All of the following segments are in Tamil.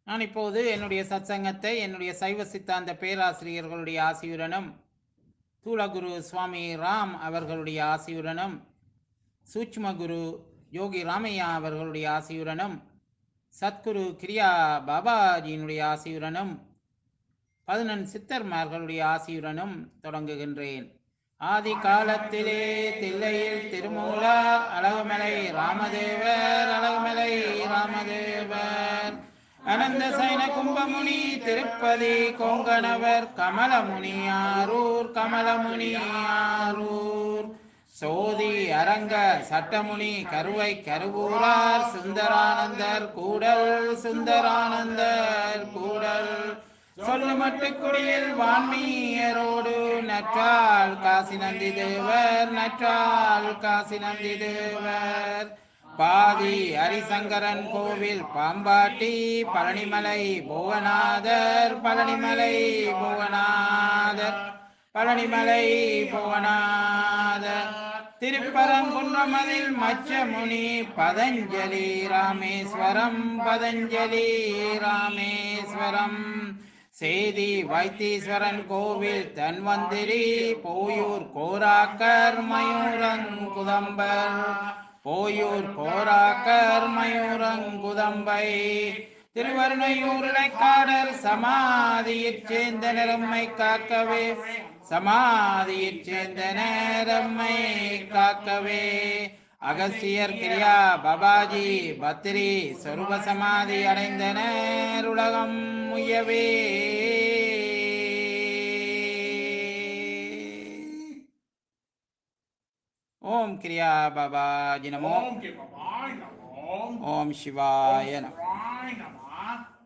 நான் இப்போது என்னுடைய சத்சங்கத்தை என்னுடைய சைவ சித்தாந்த பேராசிரியர்களுடைய ஆசியுடனும் தூளகுரு சுவாமி ராம் அவர்களுடைய ஆசியுடனும் சூட்சும குரு யோகி ராமையா அவர்களுடைய ஆசியுடனும் சத்குரு கிரியா பாபாஜியினுடைய ஆசியுடனும் பதினெண் சித்தர்மார்களுடைய ஆசியுடனும் தொடங்குகின்றேன் ஆதி காலத்திலே தில்லையில் திருமூலர் அழகுமலை ராமதேவர் அழகுமலை ராமதேவர் அனந்த சைன கும்பமுனி திருப்பதி கொங்கணவர் கமலமுனி ஆரூர் கமலமுனி ஆரூர் சோதி அரங்க சட்டமுனி கருவை கருவூரார் சுந்தரானந்தர் கூடல் சுந்தரானந்தர் கூடல் சொல்லுமட்டு குடியில் வான்மீயரோடு நற்றால் காசி நந்தி தேவர் நற்றால் காசி நந்தி தேவர் பாதி ஹரிசங்கரன் கோவில் பாம்பாட்டி பழனிமலை புவனாதர் பழனிமலை புவனாதர் பழனிமலை புவனாதர் திருப்பரங்குன்றமதில் மச்சமுனி பதஞ்சலி ராமேஸ்வரம் பதஞ்சலி ராமேஸ்வரம் சேதி வைத்தீஸ்வரன் கோவில் தன்வந்திரி போயூர் கோராக்கர் மயூரங்குதம்பர் போயூர் கோராக்கர் மயூரங்குதம்பை திருவருணையூருடைக்காடர் சமாதியிற் சேர்ந்த நிறம்மை காக்கவே சமாதியிற் சேர்ந்த நேரம்மை காக்கவே அகஸ்தியர் கிரியா பாபாஜி பத்ரி சொருப சமாதி அடைந்தனர் உலகம் முயவே ஓம் கிரியா பாபாஜி நமோ ஓம் கிருபாய் நமோம் ஓம் சிவாய நமோ ராய் நம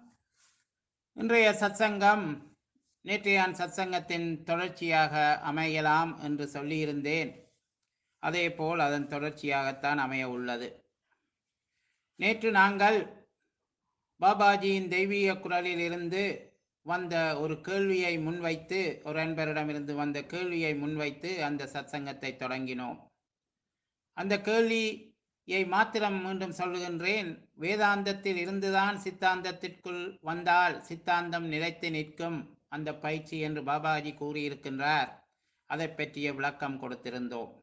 இன்றைய சத்சங்கம் நேற்றையான் சத்சங்கத்தின் தொடர்ச்சியாக அமையலாம் என்று சொல்லியிருந்தேன் அதேபோல் அதன் தொடர்ச்சியாகத்தான் அமைய உள்ளது நேற்று நாங்கள் பாபாஜியின் தெய்வீக குரலில் இருந்து வந்த ஒரு கேள்வியை முன்வைத்து ஒரு அன்பரிடமிருந்து வந்த கேள்வியை முன்வைத்து அந்த சத்சங்கத்தை தொடங்கினோம் அந்த கேள்வியை மாத்திரம் மீண்டும் சொல்லுகின்றேன் வேதாந்தத்தில் இருந்துதான் சித்தாந்தத்திற்குள் வந்தால் சித்தாந்தம் நிலைத்து நிற்கும் அந்த பயிற்சி என்று பாபாஜி கூறியிருக்கின்றார் அதை பற்றிய விளக்கம் கொடுத்திருந்தோம்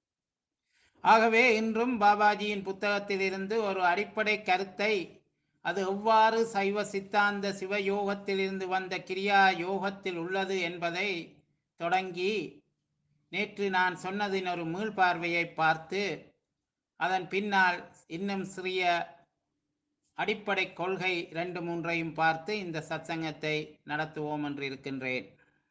ஆகவே இன்றும் பாபாஜியின் புத்தகத்திலிருந்து ஒரு அடிப்படை கருத்தை அது எவ்வாறு சைவ சித்தாந்த சிவயோகத்திலிருந்து வந்த கிரியா யோகத்தில் உள்ளது என்பதை தொடங்கி நேற்று நான் சொன்னதின் ஒரு மீள்பார்வையை பார்த்து அதன் பின்னால் இன்னும் சிறிய அடிப்படை கொள்கை ரெண்டு மூன்றையும் பார்த்து இந்த சத்சங்கத்தை நடத்துவோம் என்று இருக்கின்றேன்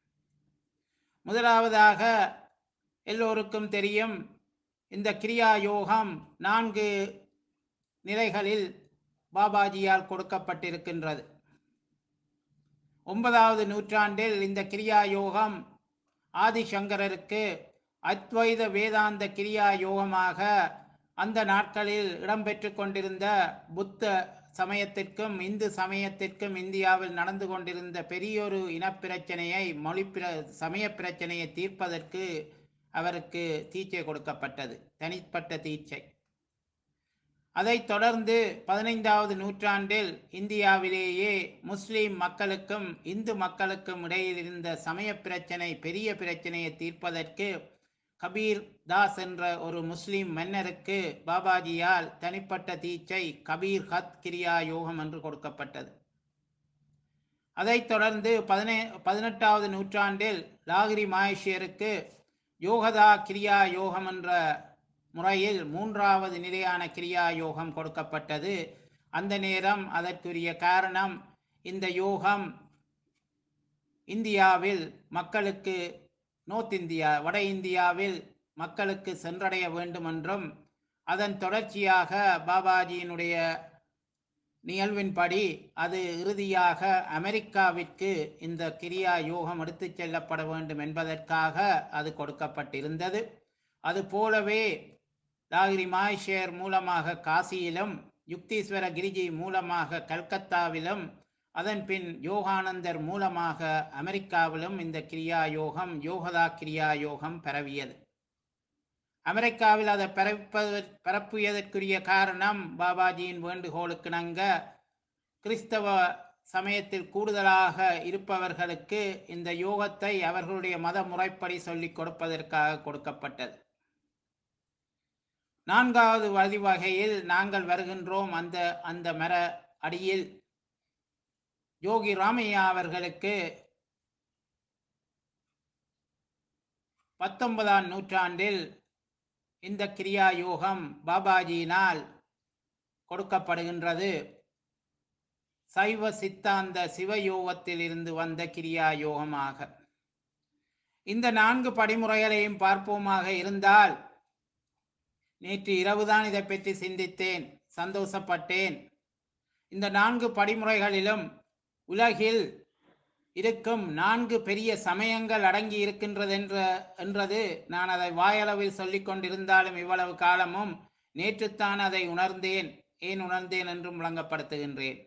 முதலாவதாக எல்லோருக்கும் தெரியும் இந்த கிரியா யோகம் நான்கு நிலைகளில் பாபாஜியால் கொடுக்கப்பட்டிருக்கின்றது ஒன்பதாவது நூற்றாண்டில் இந்த கிரியா யோகம் ஆதிசங்கரருக்கு அத்வைத வேதாந்த கிரியா யோகமாக அந்த நாட்களில் இடம்பெற்று கொண்டிருந்த புத்த சமயத்திற்கும் இந்து சமயத்திற்கும் இந்தியாவில் நடந்து கொண்டிருந்த பெரியொரு இனப்பிரச்சனையை மொழி பிர சமய பிரச்சனையை தீர்ப்பதற்கு அவருக்கு தீட்சை கொடுக்கப்பட்டது தனிப்பட்ட தீட்சை அதைத் தொடர்ந்து பதினைந்தாவது நூற்றாண்டில் இந்தியாவிலேயே முஸ்லிம் மக்களுக்கும் இந்து மக்களுக்கும் இடையில் இருந்த சமய பிரச்சனை பெரிய பிரச்சனையை தீர்ப்பதற்கு கபீர் தாஸ் என்ற ஒரு முஸ்லிம் மன்னருக்கு பாபாஜியால் தனிப்பட்ட தீட்சை கபீர் ஹத் கிரியா யோகம் என்று கொடுக்கப்பட்டது அதைத் தொடர்ந்து பதினே பதினெட்டாவது நூற்றாண்டில் லாகிரி மாயேஷியருக்கு யோகதா கிரியா யோகம் என்ற முறையில் மூன்றாவது நிலையான கிரியா யோகம் கொடுக்கப்பட்டது அந்த நேரம் அதற்குரிய காரணம் இந்த யோகம் இந்தியாவில் மக்களுக்கு நோர்த் இந்தியா வட இந்தியாவில் மக்களுக்கு சென்றடைய வேண்டும் என்றும் அதன் தொடர்ச்சியாக பாபாஜியினுடைய நிகழ்வின்படி அது இறுதியாக அமெரிக்காவிற்கு இந்த கிரியா யோகம் எடுத்துச் செல்லப்பட வேண்டும் என்பதற்காக அது கொடுக்கப்பட்டிருந்தது அது போலவே லாகிரி மாய்ஷேர் மூலமாக காசியிலும் யுக்தீஸ்வர கிரிஜி மூலமாக கல்கத்தாவிலும் அதன் பின் யோகானந்தர் மூலமாக அமெரிக்காவிலும் இந்த கிரியா யோகம் யோகதா கிரியா யோகம் பரவியது அமெரிக்காவில் அதை பரப்ப பரப்பியதற்குரிய காரணம் பாபாஜியின் வேண்டுகோளுக்கிணங்க கிறிஸ்தவ சமயத்தில் கூடுதலாக இருப்பவர்களுக்கு இந்த யோகத்தை அவர்களுடைய மத முறைப்படி சொல்லிக் கொடுப்பதற்காக கொடுக்கப்பட்டது நான்காவது வழிவகையில் நாங்கள் வருகின்றோம் அந்த அந்த மர அடியில் யோகி ராமையா அவர்களுக்கு பத்தொன்பதாம் நூற்றாண்டில் இந்த கிரியா யோகம் பாபாஜியினால் கொடுக்கப்படுகின்றது சைவ சித்தாந்த சிவயோகத்தில் இருந்து வந்த கிரியா யோகமாக இந்த நான்கு படிமுறைகளையும் பார்ப்போமாக இருந்தால் நேற்று இரவுதான் இதை பற்றி சிந்தித்தேன் சந்தோஷப்பட்டேன் இந்த நான்கு படிமுறைகளிலும் உலகில் இருக்கும் நான்கு பெரிய சமயங்கள் அடங்கி இருக்கின்றது என்ற என்றது நான் அதை வாயளவில் சொல்லிக் கொண்டிருந்தாலும் இவ்வளவு காலமும் நேற்றுத்தான் அதை உணர்ந்தேன் ஏன் உணர்ந்தேன் என்றும் விளங்கப்படுத்துகின்றேன்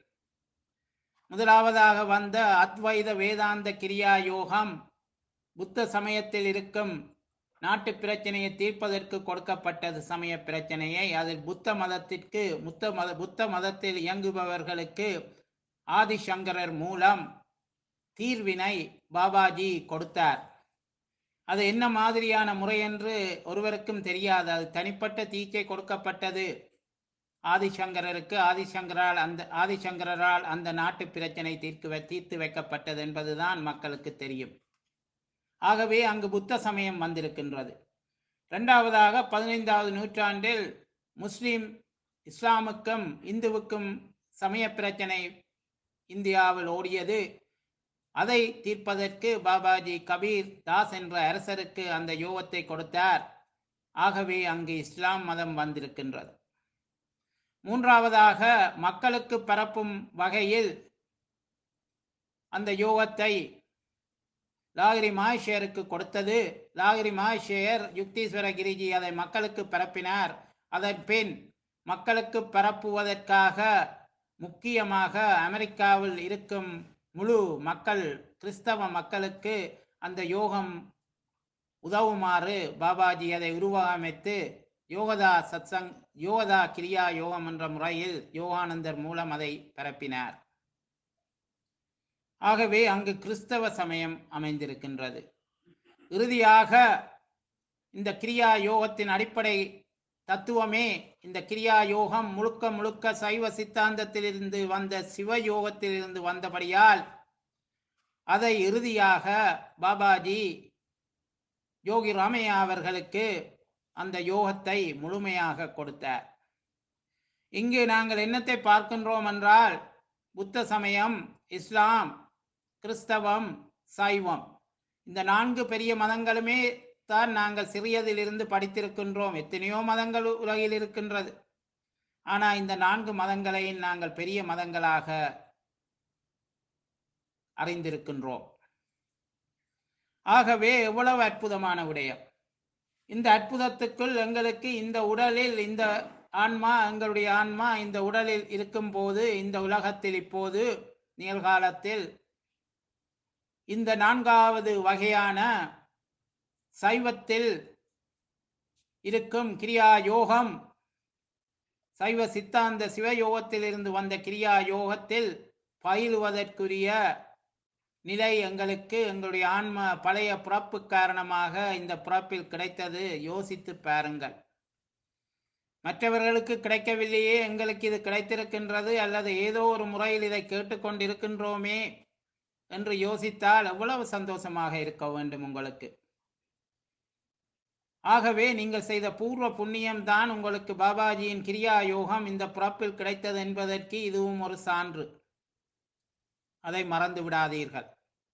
முதலாவதாக வந்த அத்வைத வேதாந்த கிரியா யோகம் புத்த சமயத்தில் இருக்கும் நாட்டு பிரச்சனையை தீர்ப்பதற்கு கொடுக்கப்பட்டது சமய பிரச்சனையை அதில் புத்த மதத்திற்கு முத்த மத புத்த மதத்தில் இயங்குபவர்களுக்கு ஆதிசங்கரர் மூலம் தீர்வினை பாபாஜி கொடுத்தார் அது என்ன மாதிரியான முறை என்று ஒருவருக்கும் தெரியாது அது தனிப்பட்ட தீச்சை கொடுக்கப்பட்டது ஆதிசங்கரருக்கு ஆதிசங்கரால் அந்த ஆதிசங்கரால் அந்த நாட்டு பிரச்சனை தீர்க்கு வை- தீர்த்து வைக்கப்பட்டது என்பதுதான் மக்களுக்கு தெரியும் ஆகவே அங்கு புத்த சமயம் வந்திருக்கின்றது இரண்டாவதாக பதினைந்தாவது நூற்றாண்டில் முஸ்லிம் இஸ்லாமுக்கும் இந்துவுக்கும் சமய பிரச்சனை இந்தியாவில் ஓடியது அதை தீர்ப்பதற்கு பாபாஜி கபீர் தாஸ் என்ற அரசருக்கு அந்த யோகத்தை கொடுத்தார் ஆகவே அங்கு இஸ்லாம் மதம் வந்திருக்கின்றது மூன்றாவதாக மக்களுக்கு பரப்பும் வகையில் அந்த யோகத்தை லாகிரி மாஹேஷருக்கு கொடுத்தது லாகிரி மாஹேஷர் யுக்தீஸ்வர கிரிஜி அதை மக்களுக்கு பரப்பினார் அதன் பின் மக்களுக்கு பரப்புவதற்காக முக்கியமாக அமெரிக்காவில் இருக்கும் முழு மக்கள் கிறிஸ்தவ மக்களுக்கு அந்த யோகம் உதவுமாறு பாபாஜி அதை உருவகமைத்து யோகதா சத்சங் யோகதா கிரியா யோகம் என்ற முறையில் யோகானந்தர் மூலம் அதை பரப்பினார் ஆகவே அங்கு கிறிஸ்தவ சமயம் அமைந்திருக்கின்றது இறுதியாக இந்த கிரியா யோகத்தின் அடிப்படை தத்துவமே இந்த கிரியா யோகம் முழுக்க முழுக்க சைவ சித்தாந்தத்திலிருந்து வந்த சிவ யோகத்திலிருந்து வந்தபடியால் அதை இறுதியாக பாபாஜி யோகி ராமையா அவர்களுக்கு அந்த யோகத்தை முழுமையாக கொடுத்தார் இங்கு நாங்கள் என்னத்தை பார்க்கின்றோம் என்றால் புத்த சமயம் இஸ்லாம் கிறிஸ்தவம் சைவம் இந்த நான்கு பெரிய மதங்களுமே தான் நாங்கள் சிறியதிலிருந்து படித்திருக்கின்றோம் எத்தனையோ மதங்கள் உலகில் இருக்கின்றது ஆனால் இந்த நான்கு மதங்களையும் நாங்கள் பெரிய மதங்களாக அறிந்திருக்கின்றோம் ஆகவே எவ்வளவு அற்புதமான விடயம் இந்த அற்புதத்துக்குள் எங்களுக்கு இந்த உடலில் இந்த ஆன்மா எங்களுடைய ஆன்மா இந்த உடலில் இருக்கும் போது இந்த உலகத்தில் இப்போது நிகழ்காலத்தில் இந்த நான்காவது வகையான சைவத்தில் இருக்கும் கிரியா யோகம் சைவ சித்தாந்த சிவயோகத்தில் இருந்து வந்த கிரியா யோகத்தில் பயிலுவதற்குரிய நிலை எங்களுக்கு எங்களுடைய ஆன்ம பழைய பிறப்பு காரணமாக இந்த பிறப்பில் கிடைத்தது யோசித்து பாருங்கள் மற்றவர்களுக்கு கிடைக்கவில்லையே எங்களுக்கு இது கிடைத்திருக்கின்றது அல்லது ஏதோ ஒரு முறையில் இதை கேட்டுக்கொண்டிருக்கின்றோமே என்று யோசித்தால் எவ்வளவு சந்தோஷமாக இருக்க வேண்டும் உங்களுக்கு ஆகவே நீங்கள் செய்த பூர்வ புண்ணியம் தான் உங்களுக்கு பாபாஜியின் கிரியா யோகம் இந்த பிறப்பில் கிடைத்தது என்பதற்கு இதுவும் ஒரு சான்று அதை மறந்து விடாதீர்கள்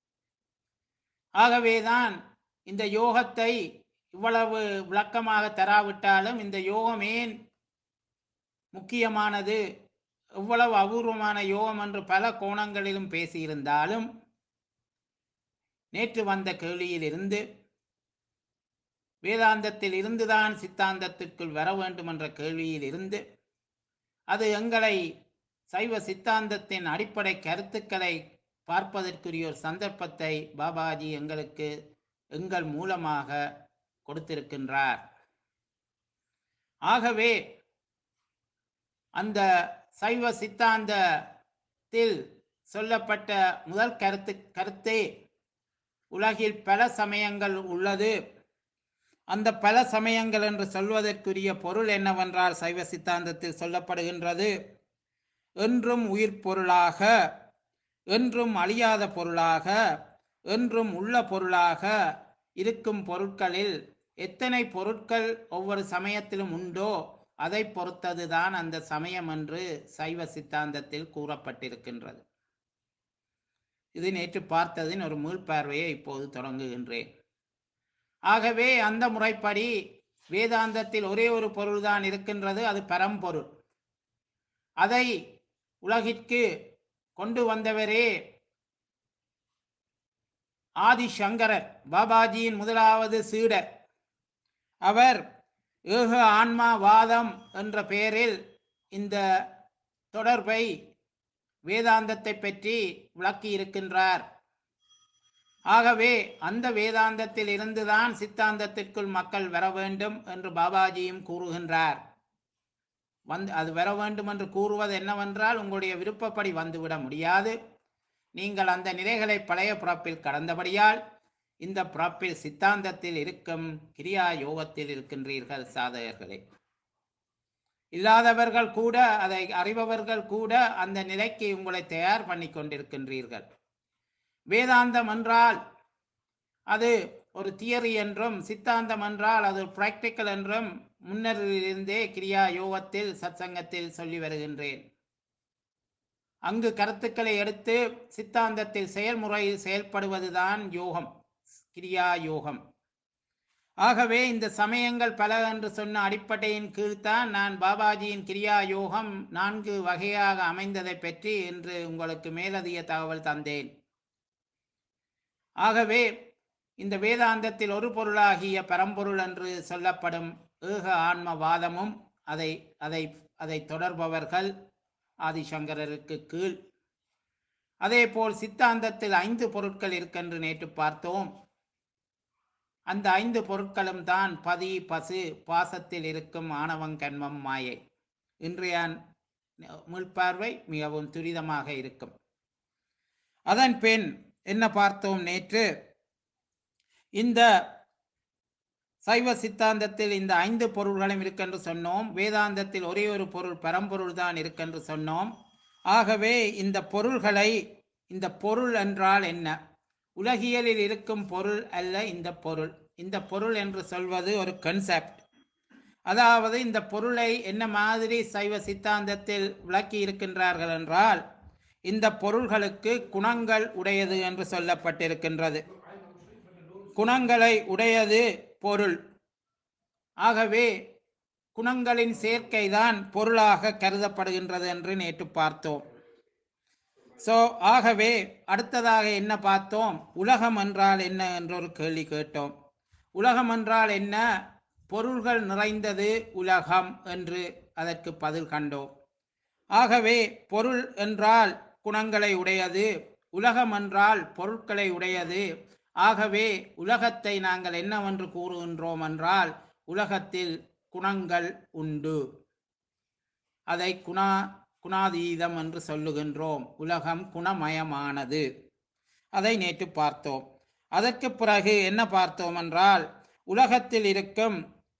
ஆகவேதான் இந்த யோகத்தை இவ்வளவு விளக்கமாக தராவிட்டாலும் இந்த யோகம் ஏன் முக்கியமானது எவ்வளவு அபூர்வமான யோகம் என்று பல கோணங்களிலும் பேசியிருந்தாலும் நேற்று வந்த கேள்வியில் இருந்து வேதாந்தத்தில் இருந்துதான் சித்தாந்தத்திற்குள் வர வேண்டும் என்ற கேள்வியில் இருந்து அது எங்களை சைவ சித்தாந்தத்தின் அடிப்படை கருத்துக்களை பார்ப்பதற்குரிய ஒரு சந்தர்ப்பத்தை பாபாஜி எங்களுக்கு எங்கள் மூலமாக கொடுத்திருக்கின்றார் ஆகவே அந்த சைவ சித்தாந்தத்தில் சொல்லப்பட்ட முதல் கருத்து கருத்தே உலகில் பல சமயங்கள் உள்ளது அந்த பல சமயங்கள் என்று சொல்வதற்குரிய பொருள் என்னவென்றால் சைவ சித்தாந்தத்தில் சொல்லப்படுகின்றது என்றும் உயிர் பொருளாக என்றும் அழியாத பொருளாக என்றும் உள்ள பொருளாக இருக்கும் பொருட்களில் எத்தனை பொருட்கள் ஒவ்வொரு சமயத்திலும் உண்டோ அதை பொறுத்ததுதான் அந்த சமயம் என்று சைவ சித்தாந்தத்தில் கூறப்பட்டிருக்கின்றது இது நேற்று பார்த்ததின் ஒரு மீள்பார்வையை இப்போது தொடங்குகின்றேன் ஆகவே அந்த முறைப்படி வேதாந்தத்தில் ஒரே ஒரு பொருள்தான் இருக்கின்றது அது பரம்பொருள் அதை உலகிற்கு கொண்டு வந்தவரே ஆதிசங்கரர் பாபாஜியின் முதலாவது சீடர் அவர் ஏக ஆன்மா வாதம் என்ற பெயரில் இந்த தொடர்பை வேதாந்தத்தை பற்றி விளக்கி இருக்கின்றார் ஆகவே அந்த வேதாந்தத்தில் இருந்துதான் சித்தாந்தத்திற்குள் மக்கள் வர வேண்டும் என்று பாபாஜியும் கூறுகின்றார் வந்து அது வர வேண்டும் என்று கூறுவது என்னவென்றால் உங்களுடைய விருப்பப்படி வந்துவிட முடியாது நீங்கள் அந்த நிலைகளை பழைய பிறப்பில் கடந்தபடியால் இந்த பிறப்பில் சித்தாந்தத்தில் இருக்கும் கிரியா யோகத்தில் இருக்கின்றீர்கள் சாதகர்களே இல்லாதவர்கள் கூட அதை அறிபவர்கள் கூட அந்த நிலைக்கு உங்களை தயார் பண்ணி கொண்டிருக்கின்றீர்கள் வேதாந்தம் என்றால் அது ஒரு தியரி என்றும் சித்தாந்தம் என்றால் அது பிராக்டிக்கல் என்றும் முன்னரிலிருந்தே கிரியா யோகத்தில் சத்சங்கத்தில் சொல்லி வருகின்றேன் அங்கு கருத்துக்களை எடுத்து சித்தாந்தத்தில் செயல்முறையில் செயல்படுவதுதான் யோகம் கிரியா யோகம் ஆகவே இந்த சமயங்கள் பல என்று சொன்ன அடிப்படையின் கீழ்தான் நான் பாபாஜியின் கிரியா யோகம் நான்கு வகையாக அமைந்ததை பற்றி இன்று உங்களுக்கு மேலதிக தகவல் தந்தேன் ஆகவே இந்த வேதாந்தத்தில் ஒரு பொருளாகிய பரம்பொருள் என்று சொல்லப்படும் ஏக ஆன்மவாதமும் அதை அதை அதை தொடர்பவர்கள் ஆதிசங்கரருக்கு கீழ் அதேபோல் சித்தாந்தத்தில் ஐந்து பொருட்கள் இருக்கென்று நேற்று பார்த்தோம் அந்த ஐந்து பொருட்களும் தான் பதி பசு பாசத்தில் இருக்கும் ஆணவம் கண்மம் மாயை இன்றைய முள்பார்வை மிகவும் துரிதமாக இருக்கும் அதன் பின் என்ன பார்த்தோம் நேற்று இந்த சைவ சித்தாந்தத்தில் இந்த ஐந்து பொருள்களும் இருக்கென்று சொன்னோம் வேதாந்தத்தில் ஒரே ஒரு பொருள் பரம்பொருள் தான் இருக்கென்று சொன்னோம் ஆகவே இந்த பொருள்களை இந்த பொருள் என்றால் என்ன உலகியலில் இருக்கும் பொருள் அல்ல இந்த பொருள் இந்த பொருள் என்று சொல்வது ஒரு கன்செப்ட் அதாவது இந்த பொருளை என்ன மாதிரி சைவ சித்தாந்தத்தில் விளக்கி இருக்கின்றார்கள் என்றால் இந்த பொருள்களுக்கு குணங்கள் உடையது என்று சொல்லப்பட்டிருக்கின்றது குணங்களை உடையது பொருள் ஆகவே குணங்களின் சேர்க்கைதான் பொருளாக கருதப்படுகின்றது என்று நேற்று பார்த்தோம் சோ ஆகவே அடுத்ததாக என்ன பார்த்தோம் உலகம் என்றால் என்ன என்ற ஒரு கேள்வி கேட்டோம் உலகம் என்றால் என்ன பொருள்கள் நிறைந்தது உலகம் என்று அதற்கு பதில் கண்டோம் ஆகவே பொருள் என்றால் குணங்களை உடையது உலகம் என்றால் பொருட்களை உடையது ஆகவே உலகத்தை நாங்கள் என்னவென்று கூறுகின்றோம் என்றால் உலகத்தில் குணங்கள் உண்டு அதை குணா குணாதீதம் என்று சொல்லுகின்றோம் உலகம் குணமயமானது அதை நேற்று பார்த்தோம் அதற்கு பிறகு என்ன பார்த்தோம் என்றால் உலகத்தில் இருக்கும்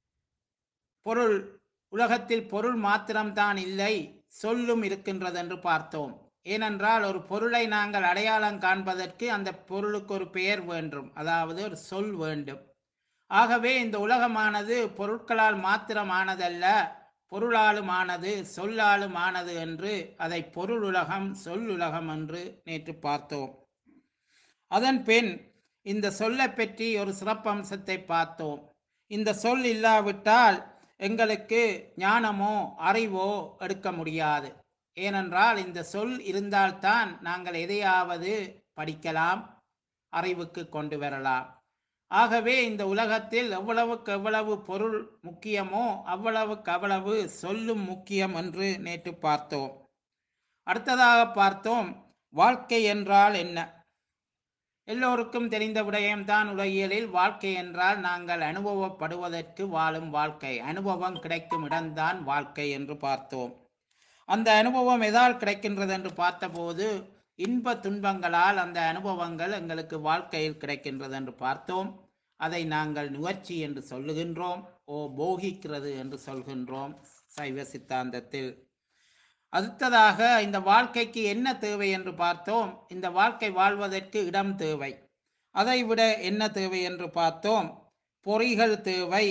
பொருள் உலகத்தில் பொருள் மாத்திரம்தான் இல்லை சொல்லும் இருக்கின்றது என்று பார்த்தோம் ஏனென்றால் ஒரு பொருளை நாங்கள் அடையாளம் காண்பதற்கு அந்த பொருளுக்கு ஒரு பெயர் வேண்டும் அதாவது ஒரு சொல் வேண்டும் ஆகவே இந்த உலகமானது பொருட்களால் மாத்திரமானதல்ல பொருளாலும் ஆனது சொல்லாலும் ஆனது என்று அதை பொருள் உலகம் சொல்லுலகம் என்று நேற்று பார்த்தோம் அதன் பின் இந்த சொல்லை பற்றி ஒரு சிறப்பம்சத்தை பார்த்தோம் இந்த சொல் இல்லாவிட்டால் எங்களுக்கு ஞானமோ அறிவோ எடுக்க முடியாது ஏனென்றால் இந்த சொல் இருந்தால்தான் நாங்கள் எதையாவது படிக்கலாம் அறிவுக்கு கொண்டு வரலாம் ஆகவே இந்த உலகத்தில் எவ்வளவுக்கு எவ்வளவு பொருள் முக்கியமோ அவ்வளவுக்கு அவ்வளவு சொல்லும் முக்கியம் என்று நேற்று பார்த்தோம் அடுத்ததாக பார்த்தோம் வாழ்க்கை என்றால் என்ன எல்லோருக்கும் தெரிந்த விடயம்தான் உலகியலில் வாழ்க்கை என்றால் நாங்கள் அனுபவப்படுவதற்கு வாழும் வாழ்க்கை அனுபவம் கிடைக்கும் இடம்தான் வாழ்க்கை என்று பார்த்தோம் அந்த அனுபவம் எதால் கிடைக்கின்றது என்று பார்த்தபோது இன்ப துன்பங்களால் அந்த அனுபவங்கள் எங்களுக்கு வாழ்க்கையில் கிடைக்கின்றது என்று பார்த்தோம் அதை நாங்கள் நுகர்ச்சி என்று சொல்லுகின்றோம் ஓ போகிக்கிறது என்று சொல்கின்றோம் சைவ சித்தாந்தத்தில் அடுத்ததாக இந்த வாழ்க்கைக்கு என்ன தேவை என்று பார்த்தோம் இந்த வாழ்க்கை வாழ்வதற்கு இடம் தேவை அதை விட என்ன தேவை என்று பார்த்தோம் பொறிகள் தேவை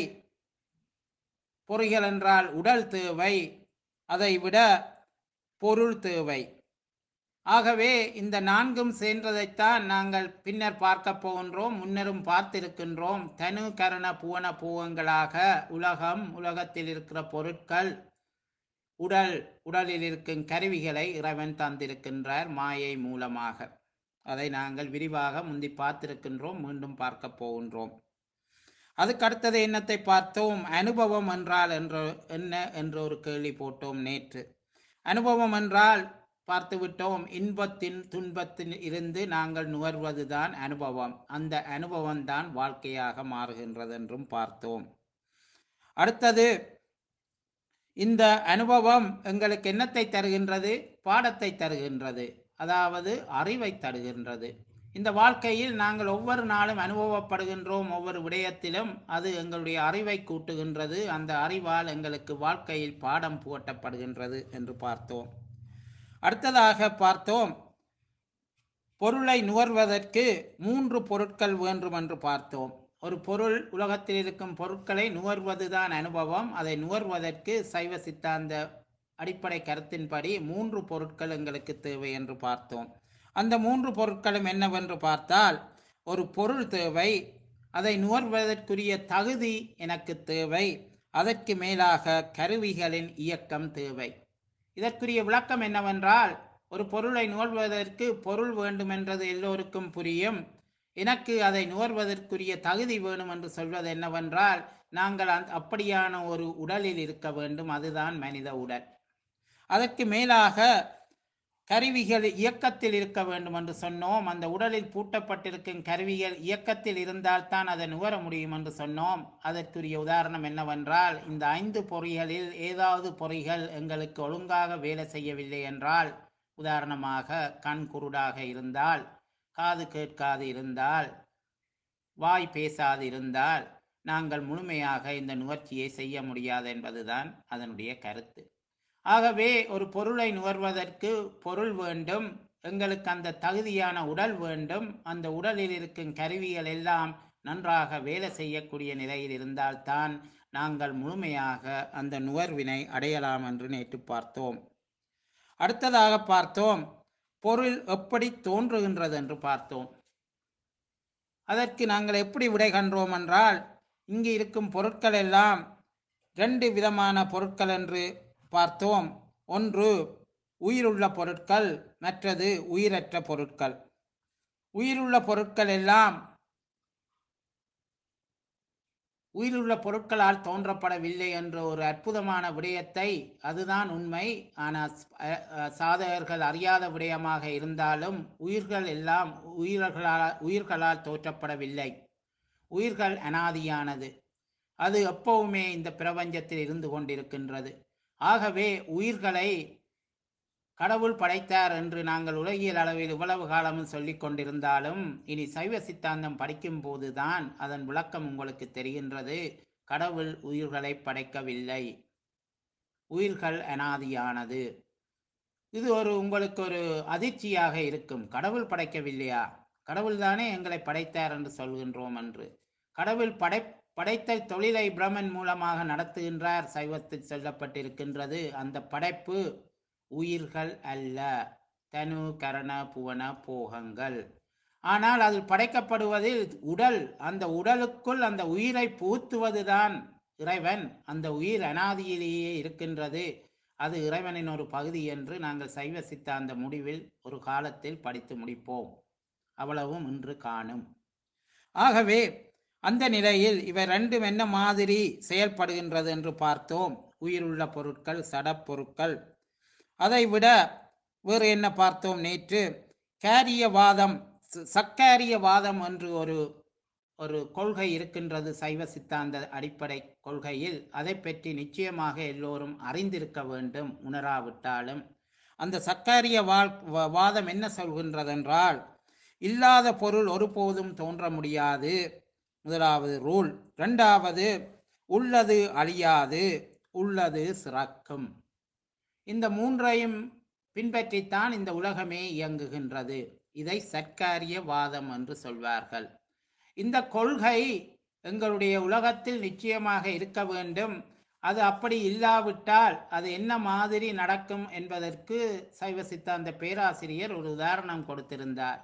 பொறிகள் என்றால் உடல் தேவை அதை விட பொருள் தேவை ஆகவே இந்த நான்கும் சேர்ந்ததைத்தான் நாங்கள் பின்னர் பார்க்க போகின்றோம் முன்னரும் பார்த்திருக்கின்றோம் தனு கரண புவன பூவங்களாக உலகம் உலகத்தில் இருக்கிற பொருட்கள் உடல் உடலில் இருக்கும் கருவிகளை இறைவன் தந்திருக்கின்றார் மாயை மூலமாக அதை நாங்கள் விரிவாக முந்தி பார்த்திருக்கின்றோம் மீண்டும் பார்க்க போகின்றோம் அதுக்கு அடுத்தது என்னத்தை பார்த்தோம் அனுபவம் என்றால் என்ற என்ன என்ற ஒரு கேள்வி போட்டோம் நேற்று அனுபவம் என்றால் பார்த்து விட்டோம் இன்பத்தின் துன்பத்தில் இருந்து நாங்கள் நுகர்வதுதான் அனுபவம் அந்த அனுபவம் தான் வாழ்க்கையாக மாறுகின்றது என்றும் பார்த்தோம் அடுத்தது இந்த அனுபவம் எங்களுக்கு என்னத்தை தருகின்றது பாடத்தை தருகின்றது அதாவது அறிவை தருகின்றது இந்த வாழ்க்கையில் நாங்கள் ஒவ்வொரு நாளும் அனுபவப்படுகின்றோம் ஒவ்வொரு விடயத்திலும் அது எங்களுடைய அறிவை கூட்டுகின்றது அந்த அறிவால் எங்களுக்கு வாழ்க்கையில் பாடம் புகட்டப்படுகின்றது என்று பார்த்தோம் அடுத்ததாக பார்த்தோம் பொருளை நுகர்வதற்கு மூன்று பொருட்கள் வேண்டும் என்று பார்த்தோம் ஒரு பொருள் உலகத்தில் இருக்கும் பொருட்களை நுகர்வதுதான் அனுபவம் அதை நுகர்வதற்கு சைவ சித்தாந்த அடிப்படை கருத்தின்படி மூன்று பொருட்கள் எங்களுக்கு தேவை என்று பார்த்தோம் அந்த மூன்று பொருட்களும் என்னவென்று பார்த்தால் ஒரு பொருள் தேவை அதை நுகர்வதற்குரிய தகுதி எனக்கு தேவை அதற்கு மேலாக கருவிகளின் இயக்கம் தேவை இதற்குரிய விளக்கம் என்னவென்றால் ஒரு பொருளை நுகர்வதற்கு பொருள் வேண்டுமென்றது எல்லோருக்கும் புரியும் எனக்கு அதை நுகர்வதற்குரிய தகுதி வேணும் என்று சொல்வது என்னவென்றால் நாங்கள் அந்த அப்படியான ஒரு உடலில் இருக்க வேண்டும் அதுதான் மனித உடல் அதற்கு மேலாக கருவிகள் இயக்கத்தில் இருக்க வேண்டும் என்று சொன்னோம் அந்த உடலில் பூட்டப்பட்டிருக்கும் கருவிகள் இயக்கத்தில் இருந்தால்தான் அதை நுகர முடியும் என்று சொன்னோம் அதற்குரிய உதாரணம் என்னவென்றால் இந்த ஐந்து பொறிகளில் ஏதாவது பொறிகள் எங்களுக்கு ஒழுங்காக வேலை செய்யவில்லை என்றால் உதாரணமாக கண் குருடாக இருந்தால் காது கேட்காது இருந்தால் வாய் பேசாது இருந்தால் நாங்கள் முழுமையாக இந்த நுகர்ச்சியை செய்ய முடியாது என்பதுதான் அதனுடைய கருத்து ஆகவே ஒரு பொருளை நுகர்வதற்கு பொருள் வேண்டும் எங்களுக்கு அந்த தகுதியான உடல் வேண்டும் அந்த உடலில் இருக்கும் கருவிகள் எல்லாம் நன்றாக வேலை செய்யக்கூடிய நிலையில் இருந்தால்தான் நாங்கள் முழுமையாக அந்த நுகர்வினை அடையலாம் என்று நேற்று பார்த்தோம் அடுத்ததாக பார்த்தோம் பொருள் எப்படி தோன்றுகின்றது என்று பார்த்தோம் அதற்கு நாங்கள் எப்படி விடை கண்டோம் என்றால் இங்கு இருக்கும் பொருட்கள் எல்லாம் ரெண்டு விதமான பொருட்கள் என்று பார்த்தோம் ஒன்று உயிருள்ள பொருட்கள் மற்றது உயிரற்ற பொருட்கள் உயிருள்ள பொருட்கள் எல்லாம் உயிருள்ள பொருட்களால் தோன்றப்படவில்லை என்ற ஒரு அற்புதமான விடயத்தை அதுதான் உண்மை ஆனால் அஹ், அஹ், சாதகர்கள் அறியாத விடயமாக இருந்தாலும் உயிர்கள் எல்லாம் உயிர்களால் உயிர்களால் தோற்றப்படவில்லை உயிர்கள் அனாதியானது அது எப்பவுமே இந்த பிரபஞ்சத்தில் இருந்து கொண்டிருக்கின்றது ஆகவே உயிர்களை கடவுள் படைத்தார் என்று நாங்கள் உலகியல் அளவில் இவ்வளவு காலமும் சொல்லிக் கொண்டிருந்தாலும் இனி சைவ சித்தாந்தம் படிக்கும் போதுதான் அதன் விளக்கம் உங்களுக்கு தெரிகின்றது கடவுள் உயிர்களை படைக்கவில்லை உயிர்கள் அனாதியானது இது ஒரு உங்களுக்கு ஒரு அதிர்ச்சியாக இருக்கும் கடவுள் படைக்கவில்லையா கடவுள் தானே எங்களை படைத்தார் என்று சொல்கின்றோம் என்று கடவுள் படை படைத்தல் தொழிலை பிரமன் மூலமாக நடத்துகின்றார் சைவத்தில் சொல்லப்பட்டிருக்கின்றது அந்த படைப்பு உயிர்கள் அல்ல தனு கரண புவன போகங்கள் ஆனால் அது படைக்கப்படுவதில் உடல் அந்த உடலுக்குள் அந்த உயிரை பூத்துவதுதான் இறைவன் அந்த உயிர் அனாதியிலேயே இருக்கின்றது அது இறைவனின் ஒரு பகுதி என்று நாங்கள் சைவ சித்தாந்த முடிவில் ஒரு காலத்தில் படித்து முடிப்போம் அவ்வளவும் இன்று காணும் ஆகவே அந்த நிலையில் இவை ரெண்டும் என்ன மாதிரி செயல்படுகின்றது என்று பார்த்தோம் உயிருள்ள பொருட்கள் சடப்பொருட்கள் அதை விட வேறு என்ன பார்த்தோம் நேற்று கேரியவாதம் ச- சக்காரியவாதம் என்று ஒரு ஒரு கொள்கை இருக்கின்றது சைவ சித்தாந்த அடிப்படை கொள்கையில் அதை பற்றி நிச்சயமாக எல்லோரும் அறிந்திருக்க வேண்டும் உணராவிட்டாலும் அந்த சக்காரிய வாழ்- வா- வாதம் என்ன சொல்கின்றதென்றால் இல்லாத பொருள் ஒருபோதும் தோன்ற முடியாது முதலாவது ரூல் இரண்டாவது உள்ளது அழியாது உள்ளது சிறக்கும் இந்த மூன்றையும் பின்பற்றித்தான் இந்த உலகமே இயங்குகின்றது இதை சர்க்காரிய வாதம் என்று சொல்வார்கள் இந்த கொள்கை எங்களுடைய உலகத்தில் நிச்சயமாக இருக்க வேண்டும் அது அப்படி இல்லாவிட்டால் அது என்ன மாதிரி நடக்கும் என்பதற்கு சைவ சித்தாந்த பேராசிரியர் ஒரு உதாரணம் கொடுத்திருந்தார்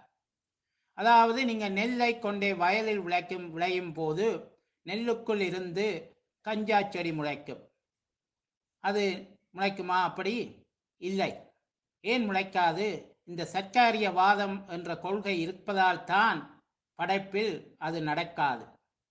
அதாவது நீங்க நெல்லை கொண்டே வயலில் விளைக்கும் விளையும் போது நெல்லுக்குள் இருந்து கஞ்சா செடி முளைக்கும் அது முளைக்குமா அப்படி இல்லை ஏன் முளைக்காது இந்த சர்க்காரிய வாதம் என்ற கொள்கை இருப்பதால் தான் படைப்பில் அது நடக்காது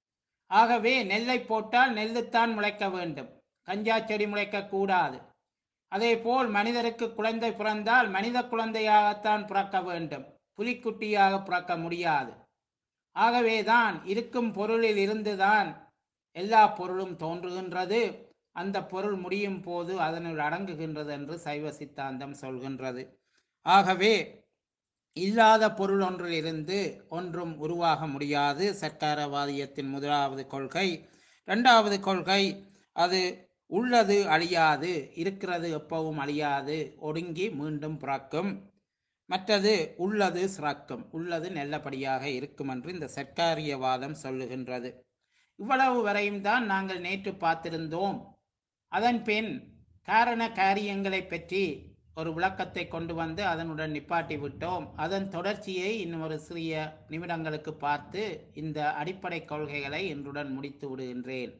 ஆகவே நெல்லை போட்டால் நெல்லுத்தான் முளைக்க வேண்டும் கஞ்சா செடி முளைக்க கூடாது அதே போல் மனிதருக்கு குழந்தை பிறந்தால் மனித குழந்தையாகத்தான் பிறக்க வேண்டும் புலிக்குட்டியாக பிறக்க முடியாது ஆகவேதான் இருக்கும் பொருளில் இருந்துதான் எல்லா பொருளும் தோன்றுகின்றது அந்த பொருள் முடியும் போது அதனுள் அடங்குகின்றது என்று சைவ சித்தாந்தம் சொல்கின்றது ஆகவே இல்லாத பொருள் ஒன்றிலிருந்து ஒன்றும் உருவாக முடியாது சர்க்காரவாதியத்தின் முதலாவது கொள்கை இரண்டாவது கொள்கை அது உள்ளது அழியாது இருக்கிறது எப்பவும் அழியாது ஒடுங்கி மீண்டும் பிறக்கும் மற்றது உள்ளது சிறக்கும் உள்ளது நல்லபடியாக இருக்கும் என்று இந்த சர்க்காரியவாதம் சொல்லுகின்றது இவ்வளவு வரையும் தான் நாங்கள் நேற்று பார்த்திருந்தோம் அதன் பின் காரண காரியங்களை பற்றி ஒரு விளக்கத்தை கொண்டு வந்து அதனுடன் நிப்பாட்டி விட்டோம் அதன் தொடர்ச்சியை இன்னும் ஒரு சிறிய நிமிடங்களுக்கு பார்த்து இந்த அடிப்படை கொள்கைகளை இன்றுடன் முடித்து விடுகின்றேன்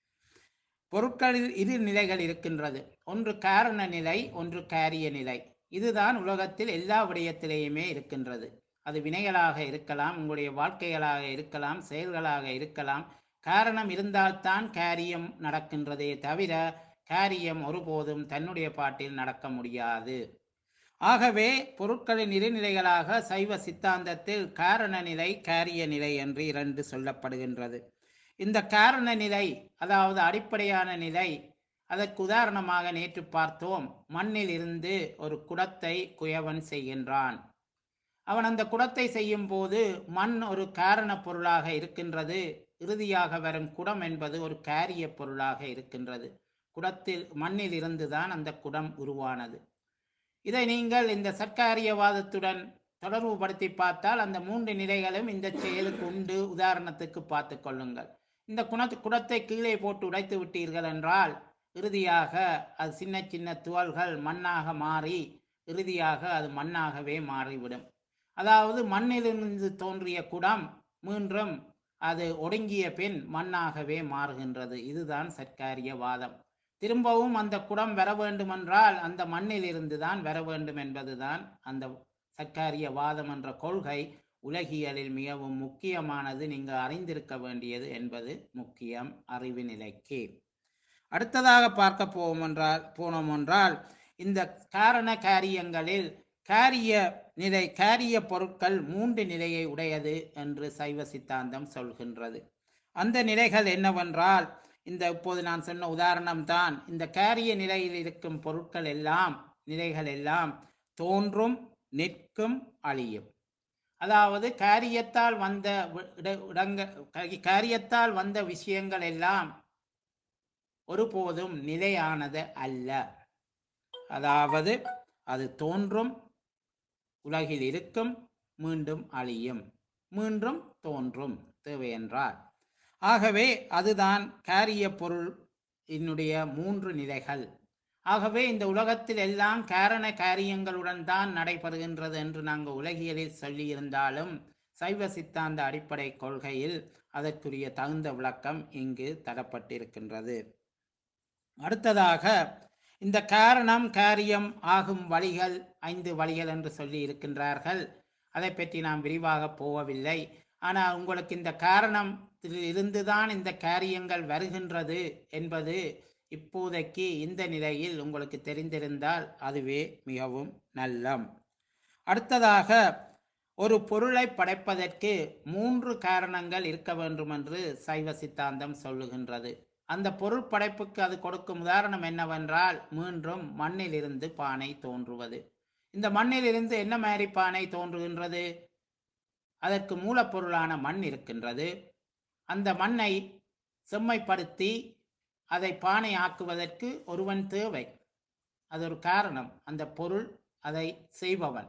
பொருட்களில் இரு நிலைகள் இருக்கின்றது ஒன்று காரண நிலை ஒன்று காரிய நிலை இதுதான் உலகத்தில் எல்லா விடயத்திலேயுமே இருக்கின்றது அது வினைகளாக இருக்கலாம் உங்களுடைய வாழ்க்கைகளாக இருக்கலாம் செயல்களாக இருக்கலாம் காரணம் இருந்தால்தான் காரியம் நடக்கின்றதே தவிர காரியம் ஒருபோதும் தன்னுடைய பாட்டில் நடக்க முடியாது ஆகவே பொருட்களின் இருநிலைகளாக சைவ சித்தாந்தத்தில் காரண நிலை காரிய நிலை என்று இரண்டு சொல்லப்படுகின்றது இந்த காரண நிலை அதாவது அடிப்படையான நிலை அதற்கு உதாரணமாக நேற்று பார்த்தோம் மண்ணில் இருந்து ஒரு குடத்தை குயவன் செய்கின்றான் அவன் அந்த குடத்தை செய்யும் போது மண் ஒரு காரண பொருளாக இருக்கின்றது இறுதியாக வரும் குடம் என்பது ஒரு காரிய பொருளாக இருக்கின்றது குடத்தில் மண்ணில் இருந்துதான் அந்த குடம் உருவானது இதை நீங்கள் இந்த சர்க்காரியவாதத்துடன் தொடர்பு படுத்தி பார்த்தால் அந்த மூன்று நிலைகளும் இந்த செயலுக்கு உண்டு உதாரணத்துக்கு பார்த்து கொள்ளுங்கள் இந்த குணத்து குடத்தை கீழே போட்டு உடைத்து விட்டீர்கள் என்றால் இறுதியாக அது சின்ன சின்ன துவல்கள் மண்ணாக மாறி இறுதியாக அது மண்ணாகவே மாறிவிடும் அதாவது மண்ணிலிருந்து தோன்றிய குடம் மீண்டும் அது ஒடுங்கிய பின் மண்ணாகவே மாறுகின்றது இதுதான் சர்க்காரிய வாதம் திரும்பவும் அந்த குடம் வர வேண்டுமென்றால் அந்த மண்ணில் இருந்து தான் வர வேண்டும் என்பதுதான் அந்த சர்க்காரிய வாதம் என்ற கொள்கை உலகியலில் மிகவும் முக்கியமானது நீங்கள் அறிந்திருக்க வேண்டியது என்பது முக்கியம் அறிவு நிலைக்கு அடுத்ததாக பார்க்க போவோம் என்றால் போனோம் என்றால் இந்த காரண காரியங்களில் காரிய நிலை காரிய பொருட்கள் மூன்று நிலையை உடையது என்று சைவ சித்தாந்தம் சொல்கின்றது அந்த நிலைகள் என்னவென்றால் இந்த இப்போது நான் சொன்ன உதாரணம் தான் இந்த காரிய நிலையில் இருக்கும் பொருட்கள் எல்லாம் நிலைகள் எல்லாம் தோன்றும் நிற்கும் அழியும் அதாவது காரியத்தால் வந்த வி- இட- இடங்க கா- காரியத்தால் வந்த விஷயங்கள் எல்லாம் ஒருபோதும் நிலையானது அல்ல அதாவது அது தோன்றும் உலகில் இருக்கும் மீண்டும் அழியும் மீண்டும் தோன்றும் தேவையென்றால் ஆகவே அதுதான் காரிய பொருள் என்னுடைய மூன்று நிலைகள் ஆகவே இந்த உலகத்தில் எல்லாம் காரண காரியங்களுடன் தான் நடைபெறுகின்றது என்று நாங்கள் உலகியலில் சொல்லியிருந்தாலும் சைவ சித்தாந்த அடிப்படை கொள்கையில் அதற்குரிய தகுந்த விளக்கம் இங்கு தரப்பட்டிருக்கின்றது அடுத்ததாக இந்த காரணம் காரியம் ஆகும் வழிகள் ஐந்து வழிகள் என்று சொல்லி இருக்கின்றார்கள் அதை பற்றி நாம் விரிவாக போகவில்லை ஆனால் உங்களுக்கு இந்த காரணம் இருந்துதான் இந்த காரியங்கள் வருகின்றது என்பது இப்போதைக்கு இந்த நிலையில் உங்களுக்கு தெரிந்திருந்தால் அதுவே மிகவும் நல்லம் அடுத்ததாக ஒரு பொருளை படைப்பதற்கு மூன்று காரணங்கள் இருக்க வேண்டும் என்று சைவ சித்தாந்தம் சொல்லுகின்றது அந்த பொருள் படைப்புக்கு அது கொடுக்கும் உதாரணம் என்னவென்றால் மீண்டும் மண்ணிலிருந்து பானை தோன்றுவது இந்த மண்ணிலிருந்து என்ன மாதிரி பானை தோன்றுகின்றது அதற்கு மூலப்பொருளான மண் இருக்கின்றது அந்த மண்ணை செம்மைப்படுத்தி அதை பானை ஆக்குவதற்கு ஒருவன் தேவை அது ஒரு காரணம் அந்த பொருள் அதை செய்பவன்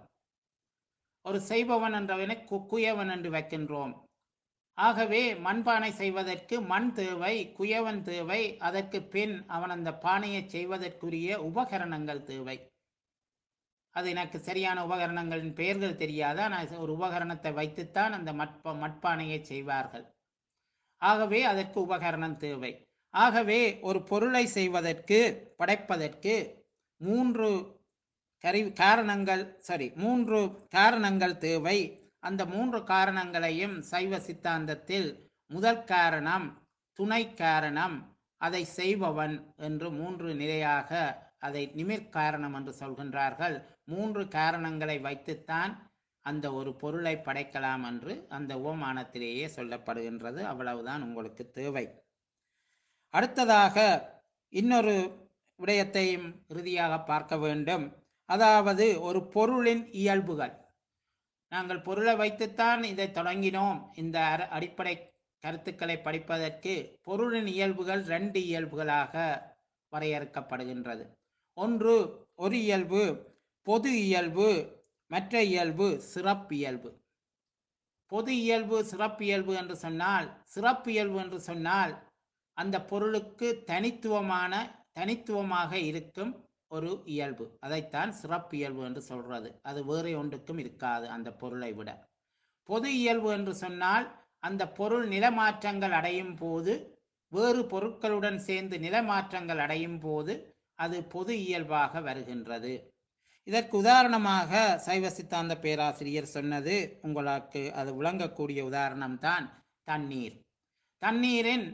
ஒரு செய்பவன் என்றவனை கு- குயவன் என்று வைக்கின்றோம் ஆகவே மண்பானை செய்வதற்கு மண் தேவை குயவன் தேவை அதற்கு பின் அவன் அந்த பானையை செய்வதற்குரிய உபகரணங்கள் தேவை அது எனக்கு சரியான உபகரணங்களின் பெயர்கள் தெரியாத ஆனால் ஒரு உபகரணத்தை வைத்துத்தான் அந்த மட்ப மட்பானையை செய்வார்கள் ஆகவே அதற்கு உபகரணம் தேவை ஆகவே ஒரு பொருளை செய்வதற்கு படைப்பதற்கு மூன்று கரி காரணங்கள் சாரி மூன்று காரணங்கள் தேவை அந்த மூன்று காரணங்களையும் சைவ சித்தாந்தத்தில் முதல் காரணம் துணை காரணம் அதை செய்பவன் என்று மூன்று நிலையாக அதை நிமிர் காரணம் என்று சொல்கின்றார்கள் மூன்று காரணங்களை வைத்துத்தான் அந்த ஒரு பொருளை படைக்கலாம் என்று அந்த உவமானத்திலேயே சொல்லப்படுகின்றது அவ்வளவுதான் உங்களுக்கு தேவை அடுத்ததாக இன்னொரு விடயத்தையும் இறுதியாக பார்க்க வேண்டும் அதாவது ஒரு பொருளின் இயல்புகள் நாங்கள் பொருளை வைத்துத்தான் இதை தொடங்கினோம் இந்த அர- அடிப்படை கருத்துக்களை படிப்பதற்கு பொருளின் இயல்புகள் ரெண்டு இயல்புகளாக வரையறுக்கப்படுகின்றது ஒன்று ஒரு இயல்பு பொது இயல்பு மற்ற இயல்பு சிறப்பியல்பு பொது இயல்பு சிறப்பியல்பு என்று சொன்னால் சிறப்பியல்பு என்று சொன்னால் அந்த பொருளுக்கு தனித்துவமான தனித்துவமாக இருக்கும் ஒரு இயல்பு அதைத்தான் சிறப்பியல்பு என்று சொல்றது அது வேறு ஒன்றுக்கும் இருக்காது அந்த பொருளை விட பொது இயல்பு என்று சொன்னால் அந்த பொருள் நிலமாற்றங்கள் அடையும் போது வேறு பொருட்களுடன் சேர்ந்து நிலமாற்றங்கள் அடையும் போது அது பொது இயல்பாக வருகின்றது இதற்கு உதாரணமாக சைவ சித்தாந்த பேராசிரியர் சொன்னது உங்களுக்கு அது விளங்கக்கூடிய உதாரணம் தான் தண்ணீர் தண்ணீரின்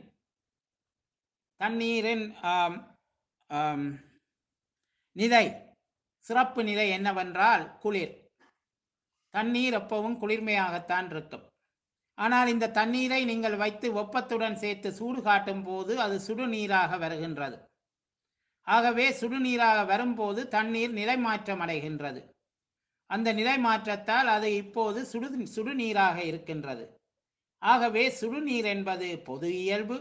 தண்ணீரின் ஆம், ஆம், நிலை சிறப்பு நிலை என்னவென்றால் குளிர் தண்ணீர் எப்பவும் குளிர்மையாகத்தான் இருக்கும் ஆனால் இந்த தண்ணீரை நீங்கள் வைத்து வெப்பத்துடன் சேர்த்து சூடு காட்டும் போது அது சுடுநீராக வருகின்றது ஆகவே சுடுநீராக வரும்போது தண்ணீர் நிலைமாற்றம் அடைகின்றது அந்த நிலை மாற்றத்தால் அது இப்போது சுடு சுடுநீராக இருக்கின்றது ஆகவே சுடுநீர் என்பது பொது இயல்பு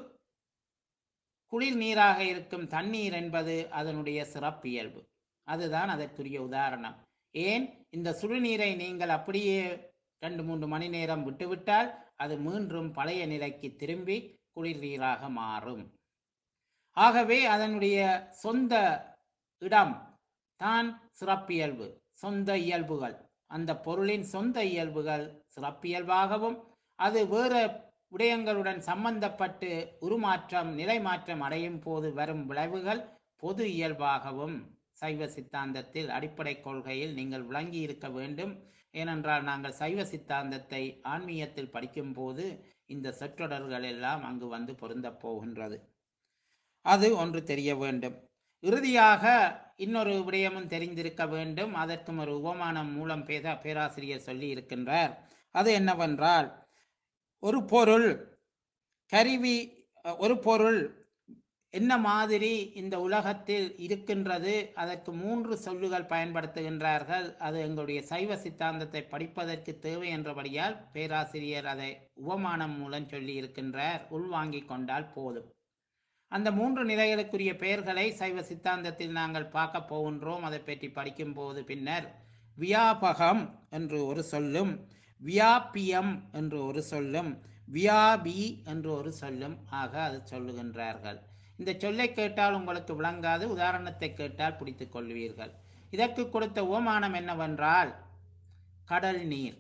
குளிர் நீராக இருக்கும் தண்ணீர் என்பது அதனுடைய சிறப்பியல்பு அதுதான் அதற்குரிய உதாரணம் ஏன் இந்த சுடுநீரை நீங்கள் அப்படியே ரெண்டு மூன்று மணி நேரம் விட்டுவிட்டால் அது மீண்டும் பழைய நிலைக்கு திரும்பி குளிர் நீராக மாறும் ஆகவே அதனுடைய சொந்த இடம் தான் சிறப்பியல்பு சொந்த இயல்புகள் அந்த பொருளின் சொந்த இயல்புகள் சிறப்பியல்பாகவும் அது வேறு விடயங்களுடன் சம்பந்தப்பட்டு உருமாற்றம் நிலைமாற்றம் அடையும் போது வரும் விளைவுகள் பொது இயல்பாகவும் சைவ சித்தாந்தத்தில் அடிப்படை கொள்கையில் நீங்கள் விளங்கி இருக்க வேண்டும் ஏனென்றால் நாங்கள் சைவ சித்தாந்தத்தை ஆன்மீகத்தில் படிக்கும்போது இந்த சொற்றொடர்கள் எல்லாம் அங்கு வந்து பொருந்தப் போகின்றது அது ஒன்று தெரிய வேண்டும் இறுதியாக இன்னொரு விடயமும் தெரிந்திருக்க வேண்டும் அதற்கும் ஒரு உபமானம் மூலம் பேத பேராசிரியர் சொல்லி இருக்கின்றார் அது என்னவென்றால் ஒரு பொருள் கருவி அஹ், ஒரு பொருள் என்ன மாதிரி இந்த உலகத்தில் இருக்கின்றது அதற்கு மூன்று சொல்லுகள் பயன்படுத்துகின்றார்கள் அது எங்களுடைய சைவ சித்தாந்தத்தை படிப்பதற்கு தேவை என்றபடியால் பேராசிரியர் அதை உபமானம் மூலம் சொல்லி இருக்கின்றார் உள்வாங்கிக் கொண்டால் போதும் அந்த மூன்று நிலைகளுக்குரிய பெயர்களை சைவ சித்தாந்தத்தில் நாங்கள் பார்க்க போகின்றோம் அதை பற்றி படிக்கும்போது பின்னர் வியாபகம் என்று ஒரு சொல்லும் வியாபியம் என்று ஒரு சொல்லும் வியாபி என்று ஒரு சொல்லும் ஆக அது சொல்லுகின்றார்கள் இந்த சொல்லை கேட்டால் உங்களுக்கு விளங்காது உதாரணத்தை கேட்டால் பிடித்துக் கொள்வீர்கள் இதற்கு கொடுத்த ஓமானம் என்னவென்றால் கடல் நீர்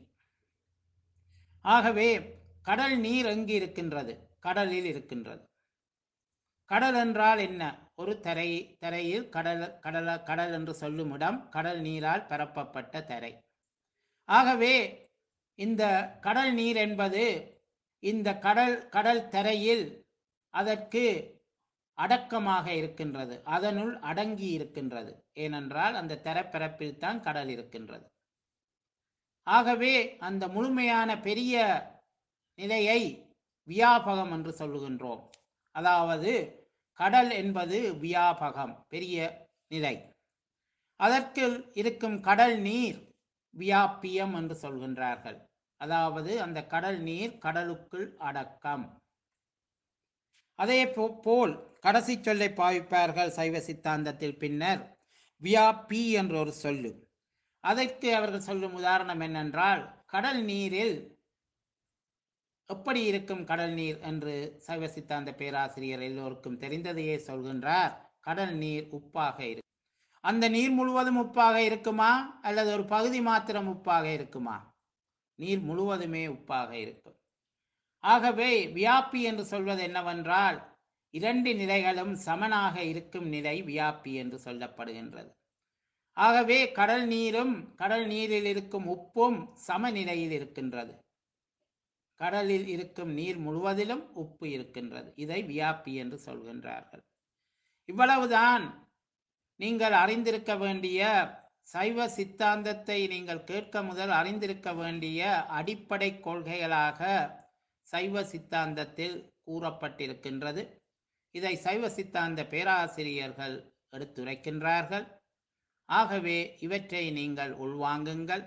ஆகவே கடல் நீர் எங்கு இருக்கின்றது கடலில் இருக்கின்றது கடல் என்றால் என்ன ஒரு தரை தரையில் கடல் கடல கடல் என்று சொல்லும் இடம் கடல் நீரால் பரப்பப்பட்ட தரை ஆகவே இந்த கடல் நீர் என்பது இந்த கடல் கடல் தரையில் அதற்கு அடக்கமாக இருக்கின்றது அதனுள் அடங்கி இருக்கின்றது ஏனென்றால் அந்த தரப்பரப்பில் தான் கடல் இருக்கின்றது ஆகவே அந்த முழுமையான பெரிய நிலையை வியாபகம் என்று சொல்லுகின்றோம் அதாவது கடல் என்பது வியாபகம் பெரிய நிலை அதற்கு இருக்கும் கடல் நீர் வியாபியம் என்று சொல்கின்றார்கள் அதாவது அந்த கடல் நீர் கடலுக்குள் அடக்கம் அதே போ- போல் கடைசி சொல்லை பாவிப்பார்கள் சைவ சித்தாந்தத்தில் பின்னர் வியாபி என்ற ஒரு சொல்லு அதற்கு அவர்கள் சொல்லும் உதாரணம் என்னென்றால் கடல் நீரில் எப்படி இருக்கும் கடல் நீர் என்று சைவ சித்தாந்த பேராசிரியர் எல்லோருக்கும் தெரிந்ததையே சொல்கின்றார் கடல் நீர் உப்பாக இருக்கும் அந்த நீர் முழுவதும் உப்பாக இருக்குமா அல்லது ஒரு பகுதி மாத்திரம் உப்பாக இருக்குமா நீர் முழுவதுமே உப்பாக இருக்கும் ஆகவே வியாபி என்று சொல்வது என்னவென்றால் இரண்டு நிலைகளும் சமனாக இருக்கும் நிலை வியாபி என்று சொல்லப்படுகின்றது ஆகவே கடல் நீரும் கடல் நீரில் இருக்கும் உப்பும் சமநிலையில் இருக்கின்றது கடலில் இருக்கும் நீர் முழுவதிலும் உப்பு இருக்கின்றது இதை வியாபி என்று சொல்கின்றார்கள் இவ்வளவுதான் நீங்கள் அறிந்திருக்க வேண்டிய சைவ சித்தாந்தத்தை நீங்கள் கேட்க முதல் அறிந்திருக்க வேண்டிய அடிப்படை கொள்கைகளாக சைவ சித்தாந்தத்தில் கூறப்பட்டிருக்கின்றது இதை சைவ சித்தாந்த பேராசிரியர்கள் எடுத்துரைக்கின்றார்கள் ஆகவே இவற்றை நீங்கள் உள்வாங்குங்கள்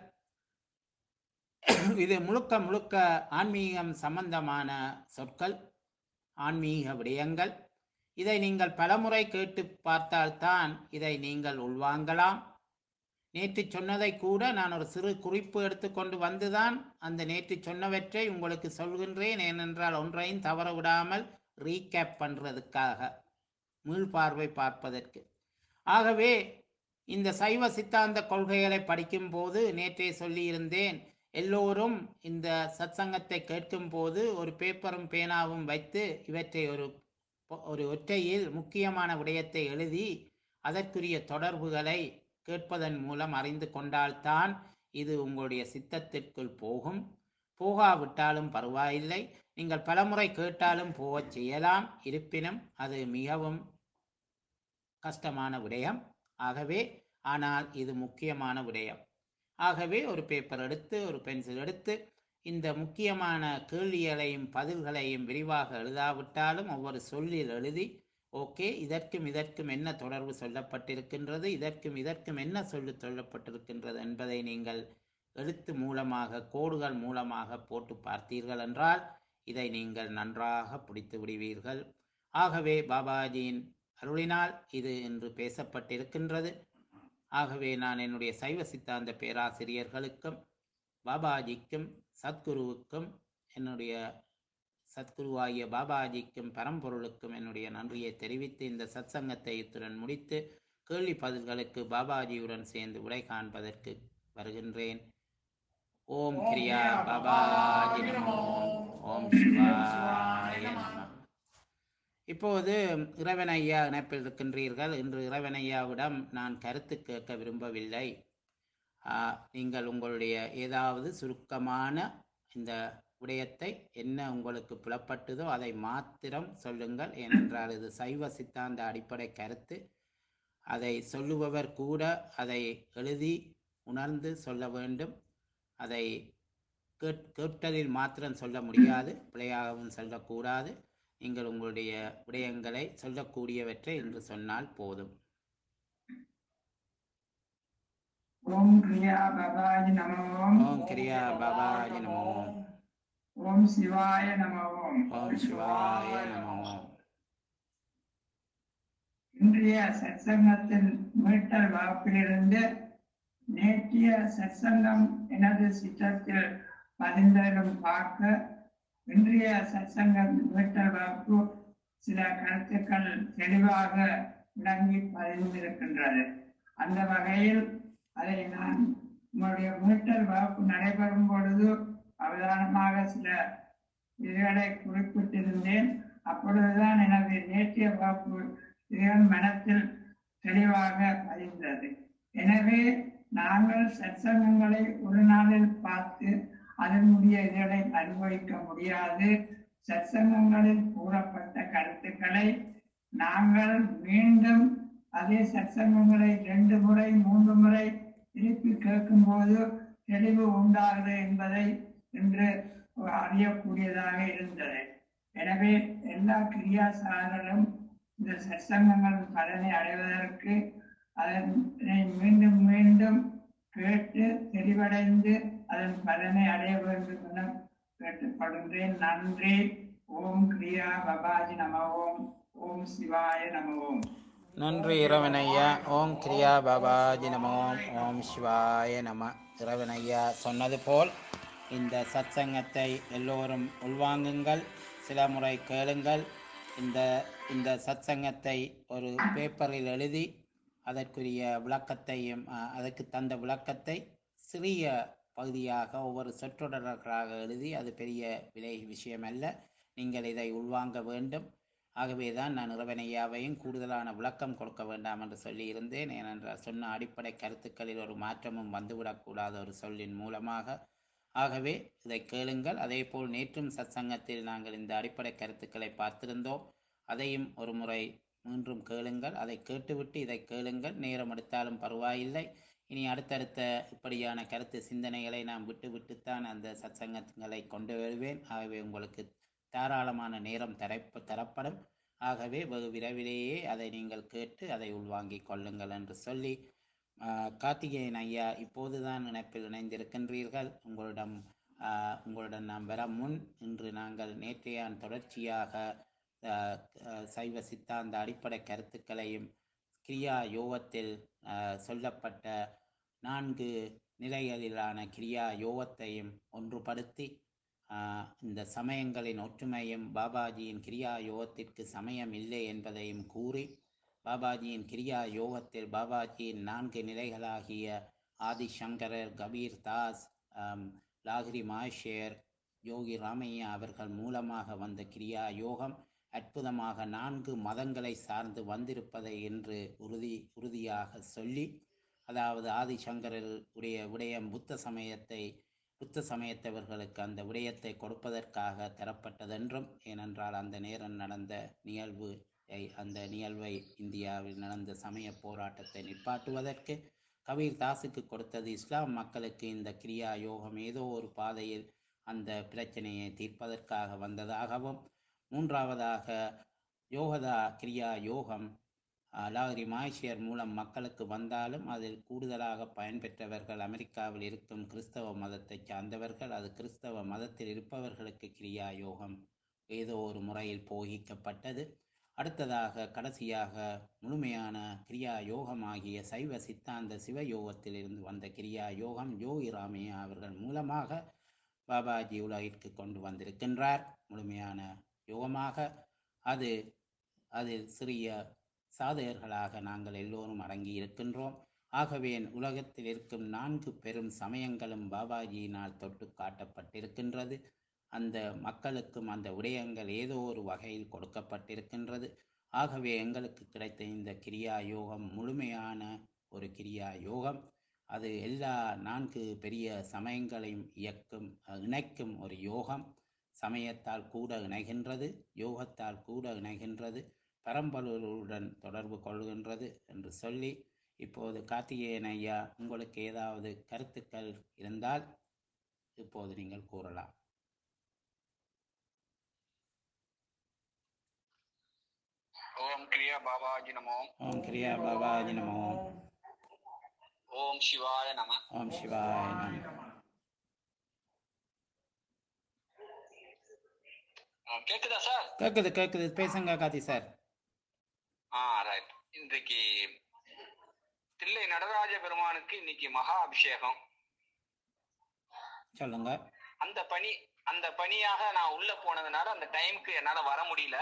இது முழுக்க முழுக்க ஆன்மீகம் சம்பந்தமான சொற்கள் ஆன்மீக விடயங்கள் இதை நீங்கள் பலமுறை கேட்டு பார்த்தால்தான் இதை நீங்கள் உள்வாங்கலாம் நேற்று சொன்னதை கூட நான் ஒரு சிறு குறிப்பு எடுத்துக்கொண்டு வந்துதான் அந்த நேற்று சொன்னவற்றை உங்களுக்கு சொல்கின்றேன் ஏனென்றால் ஒன்றையும் தவற விடாமல் ரீகேப் பண்றதுக்காக மீள்பார்வை பார்ப்பதற்கு ஆகவே இந்த சைவ சித்தாந்த கொள்கைகளை படிக்கும்போது நேற்றே சொல்லியிருந்தேன் எல்லோரும் இந்த சத்சங்கத்தை கேட்கும் போது ஒரு பேப்பரும் பேனாவும் வைத்து இவற்றை ஒரு ஒரு ஒற்றையில் முக்கியமான விடயத்தை எழுதி அதற்குரிய தொடர்புகளை கேட்பதன் மூலம் அறிந்து கொண்டால்தான் இது உங்களுடைய சித்தத்திற்குள் போகும் போகாவிட்டாலும் பரவாயில்லை நீங்கள் பலமுறை கேட்டாலும் போகச் செய்யலாம் இருப்பினும் அது மிகவும் கஷ்டமான விடயம் ஆகவே ஆனால் இது முக்கியமான விடயம் ஆகவே ஒரு பேப்பர் எடுத்து ஒரு பென்சில் எடுத்து இந்த முக்கியமான கேள்விகளையும் பதில்களையும் விரிவாக எழுதாவிட்டாலும் ஒவ்வொரு சொல்லில் எழுதி ஓகே இதற்கும் இதற்கும் என்ன தொடர்பு சொல்லப்பட்டிருக்கின்றது இதற்கும் இதற்கும் என்ன சொல்லு சொல்லப்பட்டிருக்கின்றது என்பதை நீங்கள் எழுத்து மூலமாக கோடுகள் மூலமாக போட்டு பார்த்தீர்கள் என்றால் இதை நீங்கள் நன்றாக பிடித்து விடுவீர்கள் ஆகவே பாபாஜியின் அருளினால் இது இன்று பேசப்பட்டிருக்கின்றது ஆகவே நான் என்னுடைய சைவ சித்தாந்த பேராசிரியர்களுக்கும் பாபாஜிக்கும் சத்குருவுக்கும் என்னுடைய சத்குருவாகிய பாபாஜிக்கும் பரம்பொருளுக்கும் என்னுடைய நன்றியை தெரிவித்து இந்த சத்சங்கத்தை இத்துடன் முடித்து கேள்வி பதில்களுக்கு பாபாஜியுடன் சேர்ந்து விடை காண்பதற்கு வருகின்றேன் ஓம் கிரியா பாபாஜி நமோ ஓம் சிவாய நம இப்போது இறைவனையா இணைப்பில் இருக்கின்றீர்கள் இன்று இறைவனையாவிடம் நான் கருத்து கேட்க விரும்பவில்லை ஆ, நீங்கள் உங்களுடைய ஏதாவது சுருக்கமான இந்த விடயத்தை என்ன உங்களுக்கு புலப்பட்டதோ அதை மாத்திரம் சொல்லுங்கள் ஏனென்றால் இது சைவ சித்தாந்த அடிப்படை கருத்து அதை சொல்லுபவர் கூட அதை எழுதி உணர்ந்து சொல்ல வேண்டும் அதை கேட் கேட்டதில் மாத்திரம் சொல்ல முடியாது பிழையாகவும் சொல்லக்கூடாது நீங்கள் உங்களுடைய விடயங்களை சொல்லக்கூடியவற்றை என்று சொன்னால் போதும் ஓம் கிரியா பாபாஜி நமோம் ஓம் கிரியா பாபாஜி நமோ ஓம் சிவாய நமோம் ஓம் சிவாய நமோ இன்றைய சத்சங்கத்தின் மீட்டல் வாக்கிலிருந்து நேற்றைய சத்சங்கம் எனது சித்தத்தில் பதிந்தலும் பார்க்க இன்றைய சத்சங்கம் மீட்டல் வாக்கு சில கருத்துக்கள் தெளிவாக விளங்கி பதிந்திருக்கின்றது அந்த வகையில் அதை நான் உங்களுடைய மீட்டல் வகுப்பு நடைபெறும் பொழுது அவதானமாக சில இதுகளை குறிப்பிட்டிருந்தேன் அப்பொழுதுதான் எனது நேற்றைய வகுப்பு இதன் மனத்தில் தெளிவாக பதிந்தது எனவே நாங்கள் சத்சங்கங்களை ஒரு நாளில் பார்த்து அதனுடைய இதழை அனுபவிக்க முடியாது சத்சங்கங்களில் கூறப்பட்ட கருத்துக்களை நாங்கள் மீண்டும் அதே சத்சங்கங்களை ரெண்டு முறை மூன்று முறை திருப்பி கேட்கும்போது தெளிவு உண்டாகுது என்பதை இன்று அறியக்கூடியதாக இருந்தது எனவே எல்லா கிரியாசாரரும் இந்த சத்சங்கங்கள் பலனை அடைவதற்கு அதனை மீண்டும் மீண்டும் கேட்டு தெளிவடைந்து அதன் பலனை அடைய வேண்டும் என கேட்டுக்கொள்கின்றேன் நன்றி ஓம் கிரியா பபாஜி நம ஓம் ஓம் சிவாய நம ஓம் நன்றி இறைவனையா ஓம் கிரியா பாபாஜி நமோ ஓம் சிவாய நம இறைவனையா சொன்னது போல் இந்த சத்சங்கத்தை எல்லோரும் உள்வாங்குங்கள் சில முறை கேளுங்கள் இந்த இந்த சத்சங்கத்தை ஒரு பேப்பரில் எழுதி அதற்குரிய விளக்கத்தையும் அஹ், அதற்கு தந்த விளக்கத்தை சிறிய பகுதியாக ஒவ்வொரு சொற்றொடர்களாக எழுதி அது பெரிய விலை விஷயம் அல்ல நீங்கள் இதை உள்வாங்க வேண்டும் ஆகவே தான் நான் இறைவனையாவையும் கூடுதலான விளக்கம் கொடுக்க வேண்டாம் என்று சொல்லியிருந்தேன் ஏனென்றால் சொன்ன அடிப்படை கருத்துக்களில் ஒரு மாற்றமும் வந்துவிடக்கூடாத ஒரு சொல்லின் மூலமாக ஆகவே இதை கேளுங்கள் அதேபோல் நேற்றும் சத்சங்கத்தில் நாங்கள் இந்த அடிப்படை கருத்துக்களை பார்த்திருந்தோம் அதையும் ஒரு முறை மீண்டும் கேளுங்கள் அதை கேட்டுவிட்டு இதை கேளுங்கள் நேரம் எடுத்தாலும் பரவாயில்லை இனி அடுத்தடுத்த இப்படியான கருத்து சிந்தனைகளை நான் விட்டு விட்டுத்தான் அந்த சத்சங்கங்களை கொண்டு வருவேன் ஆகவே உங்களுக்கு தாராளமான நேரம் தரப்ப தரப்படும் ஆகவே வெகு விரைவிலேயே அதை நீங்கள் கேட்டு அதை உள்வாங்கிக் கொள்ளுங்கள் என்று சொல்லி ஆஹ், கார்த்திகேயன் ஐயா இப்போதுதான் இணைப்பில் இணைந்திருக்கின்றீர்கள் உங்களிடம் ஆஹ், உங்களுடன் நாம் வர முன் இன்று நாங்கள் நேற்றையான் தொடர்ச்சியாக ஆஹ், ஆஹ், சைவ சித்தாந்த அடிப்படை கருத்துக்களையும் கிரியா யோகத்தில் ஆஹ், சொல்லப்பட்ட நான்கு நிலைகளிலான கிரியா யோகத்தையும் ஒன்றுபடுத்தி ஆஹ், இந்த சமயங்களின் ஒற்றுமையும் பாபாஜியின் கிரியா யோகத்திற்கு சமயம் இல்லை என்பதையும் கூறி பாபாஜியின் கிரியா யோகத்தில் பாபாஜியின் நான்கு நிலைகளாகிய ஆதிசங்கரர் கபீர் தாஸ் ஆம், லாகிரி மாஷேர் யோகி ராமையா அவர்கள் மூலமாக வந்த கிரியா யோகம் அற்புதமாக நான்கு மதங்களை சார்ந்து வந்திருப்பதை என்று உறுதி உறுதியாக சொல்லி அதாவது ஆதிசங்கரர் உடைய விடயம் புத்த சமயத்தை புத்த சமயத்தவர்களுக்கு அந்த விடயத்தை கொடுப்பதற்காக தரப்பட்டதென்றும் ஏனென்றால் அந்த நேரம் நடந்த நிகழ்வு ஐ- அந்த நிகழ்வை இந்தியாவில் நடந்த சமய போராட்டத்தை நிப்பாட்டுவதற்கு கபீர் தாஸுக்கு கொடுத்தது இஸ்லாம் மக்களுக்கு இந்த கிரியா யோகம் ஏதோ ஒரு பாதையில் அந்த பிரச்சனையை தீர்ப்பதற்காக வந்ததாகவும் மூன்றாவதாக யோகதா கிரியா யோகம் லாகிரி மாய்ஷியர் மூலம் மக்களுக்கு வந்தாலும் அதில் கூடுதலாக பயன்பெற்றவர்கள் அமெரிக்காவில் இருக்கும் கிறிஸ்தவ மதத்தைச் சார்ந்தவர்கள் அது கிறிஸ்தவ மதத்தில் இருப்பவர்களுக்கு கிரியா யோகம் ஏதோ ஒரு முறையில் போகிக்கப்பட்டது அடுத்ததாக கடைசியாக முழுமையான கிரியா யோகமாகிய சைவ சித்தாந்த சிவ யோகத்திலிருந்து வந்த கிரியா யோகம் யோகி ராமையா அவர்கள் மூலமாக பாபாஜி உலகிற்கு கொண்டு வந்திருக்கின்றார் முழுமையான யோகமாக அது அதில் சிறிய சாதகர்களாக நாங்கள் எல்லோரும் அடங்கி இருக்கின்றோம் ஆகவே உலகத்தில் இருக்கும் நான்கு பெரும் சமயங்களும் பாபாஜியினால் தொட்டு காட்டப்பட்டிருக்கின்றது அந்த மக்களுக்கும் அந்த விடயங்கள் ஏதோ ஒரு வகையில் கொடுக்கப்பட்டிருக்கின்றது ஆகவே எங்களுக்கு கிடைத்த இந்த கிரியா யோகம் முழுமையான ஒரு கிரியா யோகம் அது எல்லா நான்கு பெரிய சமயங்களையும் இயக்கும் அஹ், இணைக்கும் ஒரு யோகம் சமயத்தால் கூட இணைகின்றது யோகத்தால் கூட இணைகின்றது பரம்பொருளுடன் தொடர்பு கொள்கின்றது என்று சொல்லி இப்போது கார்த்திகேயன் ஐயா உங்களுக்கு ஏதாவது கருத்துக்கள் இருந்தால் இப்போது நீங்கள் கூறலாம் ஓம் கிரியா பாபாஜி நமோ ஓம் கிரியா பாபாஜி நமோ ஓம் சிவாய நம ஓம் சிவாய நம ஆ, கேக்குதா சார் கேட்குது கேட்குது பேசுங்க கார்த்தி சார் ஆ ரைட் இன்றைக்கு தில்லை நடராஜ பெருமானுக்கு இன்னைக்கு மகா அபிஷேகம் சொல்லுங்க அந்த பணி அந்த பணியாக நான் உள்ள போனதுனால அந்த டைம்க்கு என்னால வர முடியல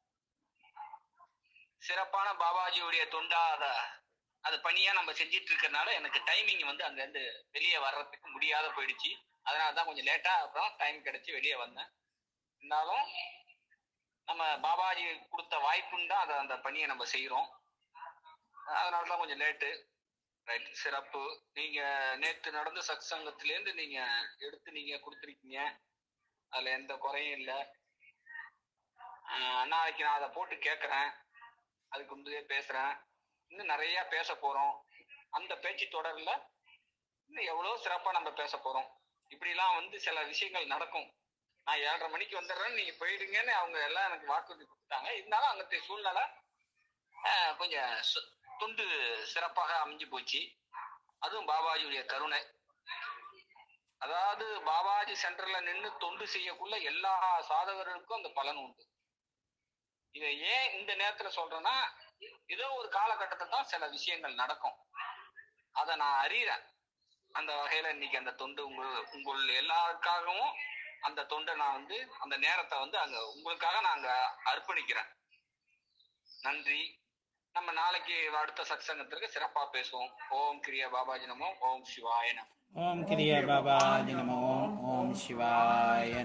சிறப்பான பாபாஜியுடைய தொண்டா அத அது பணியா நம்ம செஞ்சிட்டு இருக்கறனால எனக்கு டைமிங் வந்து அங்க இருந்து வெளியே வர்றதுக்கு முடியாத போயிடுச்சு அதனால தான் கொஞ்சம் லேட்டா அப்புறம் டைம் கிடைச்சு வெளியே வந்தேன் இருந்தாலும் நம்ம பாபாஜி கொடுத்த வாய்ப்புன்னு தான் அதை அந்த பணியை நம்ம செய்யறோம் அதனால தான் கொஞ்சம் லேட்டு ரைட் சிறப்பு நீங்க நேற்று நடந்த சத் சங்கத்திலேருந்து நீங்க எடுத்து நீங்க கொடுத்துருக்கீங்க அதுல எந்த குறையும் இல்லை நாளைக்கு நான் அதை போட்டு கேட்கறேன் அதுக்கு முந்தையே பேசுறேன் இன்னும் நிறைய பேச போறோம் அந்த பேச்சு தொடர்ல இன்னும் எவ்வளவு சிறப்பா நம்ம பேச போறோம் இப்படிலாம் வந்து சில விஷயங்கள் நடக்கும் நான் ஏழரை மணிக்கு வந்துடுறேன் நீங்க போயிடுங்கன்னு அவங்க எல்லாம் எனக்கு வாக்குறுதி கொடுத்தாங்க இருந்தாலும் அங்கത്തെ சூழ்நிலை ஆஹ், கொஞ்சம் சு- தொண்டு சிறப்பாக அமைஞ்சு போச்சு அதுவும் பாபாஜியுடைய கருணை அதாவது பாபாஜி சென்டர்ல நின்னு தொண்டு செய்யக்குள்ள எல்லா சாதகர்களுக்கும் அந்த பலன் உண்டு இதை ஏன் இந்த நேரத்துல சொல்றேன்னா ஏதோ ஒரு காலகட்டத்தில் தான் சில விஷயங்கள் நடக்கும் அதை நான் அறியறேன் அந்த வகையில இன்னைக்கு அந்த தொண்டு உங்கள் உங்கள் எல்லாருக்காகவும் அந்த தொண்டை நான் வந்து அந்த நேரத்தை வந்து அங்க உங்களுக்காக நான் அங்க அர்ப்பணிக்கிறேன் நன்றி நம்ம நாளைக்கு அடுத்த சத்சங்கத்திற்கு சிறப்பா பேசுவோம் ஓம் கிரியா பாபாஜி நமோ ஓம் சிவாய நமோ ஓம் கிரியா பாபாஜி நமோ ஓம் சிவாய